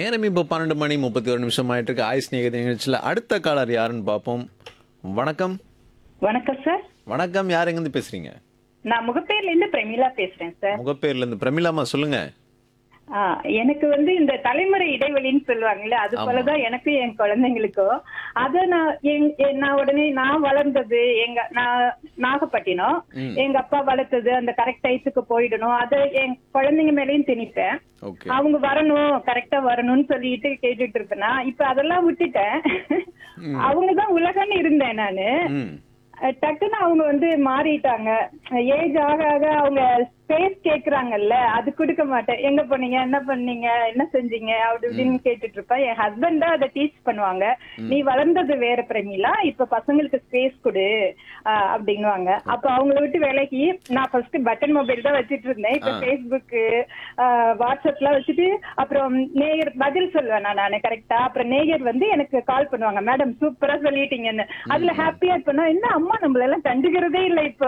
நேரம் இப்போ பன்னெண்டு மணி முப்பத்தி ஒரு நிமிஷம் ஆயிட்டு இருக்கு ஆயுஸ் நிகழ்ச்சி நிகழ்ச்சியில் அடுத்த காலர் யாருன்னு பார்ப்போம் வணக்கம் வணக்கம் சார் வணக்கம் யார் எங்கேருந்து பேசுறீங்க நான் முகப்பேர்ல இருந்து பிரமிளா பேசுறேன் சார் முகப்பேர்ல இருந்து பிரமிளாமா சொல்லுங்க ஆ, எனக்கு வந்து இந்த தலைமுறை இடைவெளின்னு சொல்லுவாங்கல்ல அது ஆமா. போலதான் எனக்கு என் குழந்தைங்களுக்கும் அத நான் என்- என் நான் உடனே நான் வளர்ந்தது எங்க நான் நாகப்பட்டினம் ம். எங்க அப்பா வளர்த்தது அந்த கரெக்ட் டயத்துக்கு போயிடணும் அத என் குழந்தைங்க மேலயும் திணிப்பேன் ஓகே அவங்க வரணும் கரெக்டா வரணும்னு சொல்லிட்டு கேட்டுட்டு இருப்பேனா இப்ப அதெல்லாம் விட்டுட்டேன் அவங்கதான் உலகம்னு இருந்தேன் நானு ம் அஹ் டக்குன்னு அவங்க வந்து மாறிட்டாங்க ஏஜ் ஆக ஆக அவங்க ஸ்பேஸ் கேக்குறாங்கல்ல அது கொடுக்க மாட்டேன் எங்க போனீங்க என்ன பண்ணீங்க என்ன செஞ்சீங்க அப்படி இப்படின்னு கேட்டுட்டு இருப்பேன் என் ஹஸ்பண்ட் தான் அதை டீச் பண்ணுவாங்க நீ வளர்ந்தது வேற பிரமிளா இப்ப பசங்களுக்கு ஸ்பேஸ் கொடு அஹ் அப்படிங்குவாங்க அப்ப அவங்கள விட்டு வேலைக்கு நான் ஃபர்ஸ்ட் பட்டன் மொபைல் தான் வச்சிட்டு இருந்தேன் இப்ப ஆ. ஃபேஸ்புக் வாட்ஸ்அப்லாம் வச்சுட்டு அப்புறம் நேயர் பதில் சொல்லுவேன் நான் நானு கரெக்டா அப்புறம் நேயர் வந்து எனக்கு கால் பண்ணுவாங்க மேடம் சூப்பரா சொல்லிட்டீங்கன்னு அதுல ஹாப்பியா இருப்பேன் என்ன அம்மா நம்மள எல்லாம் கண்டுக்கிறதே இல்ல இப்போ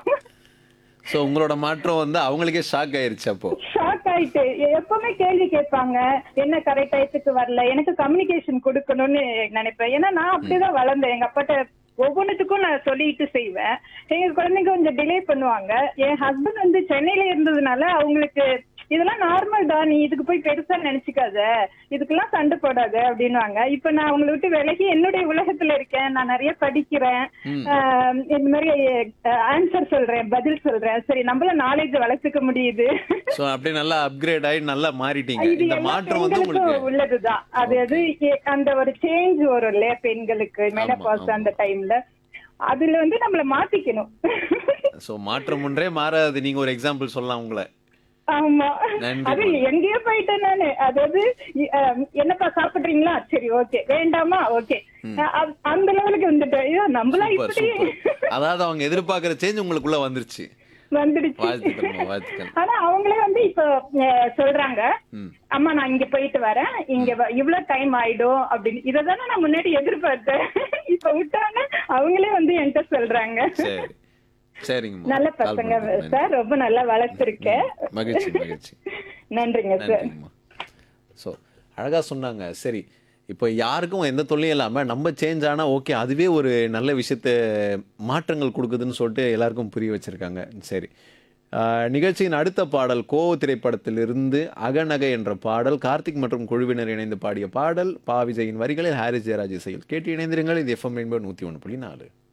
ஸோ உங்களோட மாற்றம் வந்து அவங்களுக்கே ஷாக் ஆயிருச்சு அப்போ ஷாக் ஆயிட்டு எப்பவுமே கேள்வி கேட்பாங்க என்ன கரெக்ட் டயத்துக்கு வரல எனக்கு கம்யூனிகேஷன் கொடுக்கணும்னு நினைப்பேன் ஏன்னா நான் அப்படிதான் வளர்ந்தேன் எங்க அப்பாட்ட ஒவ்வொன்றுத்துக்கும் நான் சொல்லிட்டு செய்வேன் எங்க குழந்தைங்க கொஞ்சம் டிலே பண்ணுவாங்க என் ஹஸ்பண்ட் வந்து சென்னையில இருந்ததுனால அவங்களுக்கு இதெல்லாம் நார்மல் தான் நீ இதுக்கு போய் பெருசா நினைச்சுக்காத இதுக்கெல்லாம் சண்டை போடாத அப்படின்னுவாங்க இப்ப நான் அவங்களை விட்டு விலகி என்னுடைய உலகத்துல இருக்கேன் நான் நிறைய படிக்கிறேன் ம். ஆஹ் இந்த மாதிரி ஆன்சர் சொல்றேன் பதில் சொல்றேன் சரி நம்மள நாலேஜ் வளர்த்துக்க முடியுது ஸோ அப்படியே நல்லா அப்கிரேட் ஆகி நல்லா மாறிட்டீங்க இது இந்த எல்லா மாற்றம் வந்து பெண்களுக்கும் உங்களுக்கு உள்ளதுதான் அது அது எ- அந்த ஒரு சேஞ்ச் வரும் இல்லையா பெண்களுக்கு மெனபாஸ் ஆமா. அந்த டைம்ல அதுல வந்து நம்மள மாத்திக்கணும் ஸோ மாற்றம் ஒன்றே மாறாது நீங்க ஒரு எக்ஸாம்பிள் சொல்லலாம் உங்களை ஆமா நன்றி. அது எங்கேயோ போயிட்டேன் நானு அதாவது இ- அஹ், என்னப்பா சாப்பிடுறீங்களா சரி ஓகே வேண்டாமா ஓகே அந்த லெவலுக்கு வந்துட்டேன் ஐயோ நம்மளா சூப்பர் இப்படி சூப்பர் அதாவது அவங்க எதிர்பார்க்குற சேஞ்ச் உங்களுக்குள்ள வந்துருச்சு வந்துடுச்சு வாழ்த்துக்கள்மா வாழ்த்துக்கள் ஆனா அவங்களே வந்து இப்ப அஹ், சொல்றாங்க ம் அம்மா நான் இங்க போயிட்டு வரேன் இங்க வ- இவ்வளவு டைம் ஆயிடும் அப்படின்னு இததானே நான் முன்னாடி எதிர்பார்த்தேன் இப்ப விட்டாங்க அவங்களே வந்து என்கிட்ட சொல்றாங்க சரி சரிங்கம்மா நல்ல கால் பசங்க பண்ணதுக்கு சார் ரொம்ப நல்லா வளர்த்துருக்கேன் மகிழ்ச்சி மகிழ்ச்சி நன்றிங்க சார் நன்றிங்கம்மா ஸோ அழகா சொன்னாங்க சரி இப்போ யாருக்கும் எந்த தொல்லையும் இல்லாமல் நம்ம சேஞ்ச் ஆனால் ஓகே அதுவே ஒரு நல்ல விஷயத்த மாற்றங்கள் கொடுக்குதுன்னு சொல்லிட்டு எல்லாருக்கும் புரிய வச்சிருக்காங்க சரி ஆஹ், நிகழ்ச்சியின் அடுத்த பாடல் கோவ திரைப்படத்திலிருந்து அகநகை என்ற பாடல் கார்த்திக் மற்றும் குழுவினர் இணைந்து பாடிய பாடல் பா விஜயின் வரிகளில் ஹாரிஸ் ஜெயராஜ் இசையில் கேட்டு இணைந்திருங்கள் இது எஃப்எம் என்பது நூற்றி ஒன்று புள்ளி நாலு